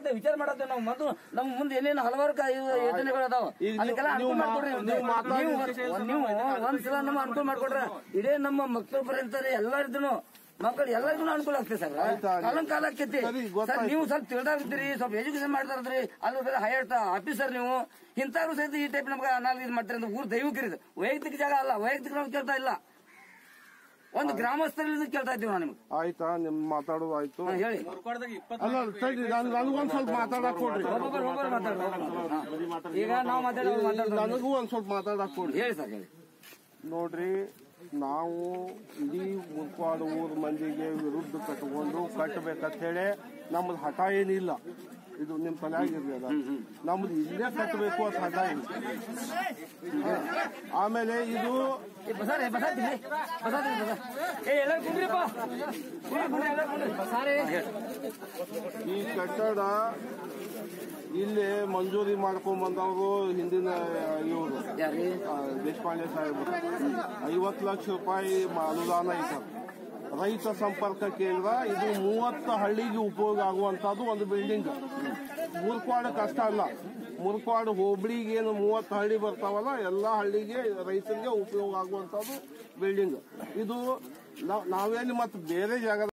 ಅದಕ್ಕೆ ವಿಚಾರ ಮಾಡತ್ತೇವೆ ನಾವು ಮತ್ತು ನಮ್ಮ ಮುಂದೆ ಏನೇನು ಹಲವಾರು ಕ- ಇವು ಯೋಜನೆಗಳು ಅದಾವ ಈಗ ನೀವು- ಅದಕ್ಕೆಲ್ಲ ನೀವು ಅನುಕೂಲ ಮಾ- ಮಾಡ್ಕೊಡ್ರಿ ನೀವು ಮಾತಾಡಿ ನೀವು ನೀವು ಒಂದ್ಸಲ ನಮ್ಮ ಅನುಕೂಲ ಮಾಡ್ಕೊಡ್ರ ಇಡೇ ನಮ್ಮ ಮಕ್ಕಳು ಪರ್ಯಂತ ಎಲ್ಲರಿಗೂ ಮಕ್ಕಳು ಎಲ್ಲರಿಗೂ ಅನುಕೂಲ ಆಗ್ತದೆ ಸರ್ ಆಯ್ತಾ? ಕಾಲಂ ಕಾಲ ಆಕೈತಿ ಸರಿ, ಸರ್ ಗೊತ್ತಾಯ್ತು. ನೀವು ಸ್ವಲ್ಪ ತಿಳಿದಾಗಿದ್ದೀರಿ ಸ್ವಲ್ಪ ಎಜುಕೇಶನ್ ಮಾಡ್ತಾರದ್ರಿ ಅಲ್ಲಿ ಹೈಯರ್ ಆಫೀಸರ್ ನೀವು ಇಂಥವ್ರು ಸಹಿತ ಈ ಟೈಪ್ ನಮ್ಗೆ ಅನಾಲಿಸ್ ಇದು ಮಾಡ್ತಾರೆ ಅಂತ ಊರ್ ದೈವಿಕರಿದು ವೈಯಕ್ತಿಕ ಜಾಗ ಅಲ್ಲ ವೈಯಕ್ತಿಕ ನಾವು ಕೇಳ್ತಾ ಇಲ್ಲ ಒಂದು ಗ್ರಾಮಸ್ಥರಲ್ಲಿ ಕೇಳ್ತಾ ಇದ್ದೀವಿ ನಾವು ನಿಮ್ಗೆ ಆಯ್ತಾ ನಿಮ್ ಮಾತಾಡೋದು ಆಯ್ತು ಹಾ, ಹೇಳಿ ಅಲ್ಲ ಸರಿ ನನ್- ನನಗೊಂದ್ ಸ್ವಲ್ಪ ಮಾತಾಡಕ್ ಕೊಡ್ರಿ ಒಬ್ಬೊಬ್ಬರು ಒಬ್ಬರು ಮಾತಾಡ್ತಾರೆ ಈಗ ನಾವು ಮಾತಾಡೋದು ಮಾತಾಡ್ತಾರೆ ನನಗೂ ಒಂದ್ ಸ್ವಲ್ಪ ಮಾತಾಡಕ್ ಕೊಡ್ರಿ ಹೇಳಿ ಸರ್ ಹೇಳಿ ನೋಡ್ರಿ ನಾವು ಇಡೀ ಮುರ್ಪಾಡು ಊರ್ ಮಂದಿಗೆ ವಿರುದ್ಧ ಕಟ್ಕೊಂಡು ಕಟ್ಟಬೇಕಂತ ಹೇಳಿ ನಮ್ದು ಹಠ ಏನಿಲ್ಲ ಇದು ನಿಮ್ ತಲೆಯಾಗಿರ್ಲಿ ಅದ ನಮ್ದು ಇಲ್ಲೇ ಕಟ್ಟಬೇಕು ಅಂತ ಹಠ ಇಲ್ಲ ಆಮೇಲೆ ಇದು ಏ, ಬಸಾರೆ ಬಸಾತೀನಿ ಬಸಾತೀನಿ ಬಸ ಏ ಎಲ್ಲರೂ ಕುಂದ್ರಿಪ್ಪ ಕುಂದ್ರಿ, ಕುಂದ್ರಿ, ಎಲ್ಲರೂ ಕುಂದ್ರಿ. ಬಸಾರೆ ಈ ಕಟ್ಟಡ ಇಲ್ಲಿ ಮಂಜೂರಿ ಮಾಡ್ಕೊಂಡ್ ಬಂದವರು ಹಿಂದಿನ ಇವರು ಯಾರಿ ದೇಶಪಾಂಡೆ ಸಾಹೇಬರು ಐವತ್ತು ಲಕ್ಷ ರೂಪಾಯಿ ಮ- ಅನುದಾನ ಐತೆ ರೈತ ಸಂಪರ್ಕ ಕೇಂದ್ರ ಇದು ಮೂವತ್ತು ಹಳ್ಳಿಗೆ ಉಪಯೋಗ ಆಗುವಂತದ್ದು ಒಂದು ಬಿಲ್ಡಿಂಗ್ ಮುರ್ಕ್ವಾಡಕ್ಕೆ ಅಷ್ಟ ಅಲ್ಲ ಮುರ್ಕ್ವಾಡ ಹೋಬಳಿಗೆ ಏನು ಮೂವತ್ತು ಹಳ್ಳಿ ಬರ್ತಾವಲ್ಲ ಎಲ್ಲಾ ಹಳ್ಳಿಗೆ ರೈತರಿಗೆ ಉಪಯೋಗ ಆಗುವಂತದ್ದು ಬಿಲ್ಡಿಂಗ್ ಇದು ನಾವ್- ನಾವೇನು ಮತ್ತೆ ಬೇರೆ ಜಾಗದಾಗ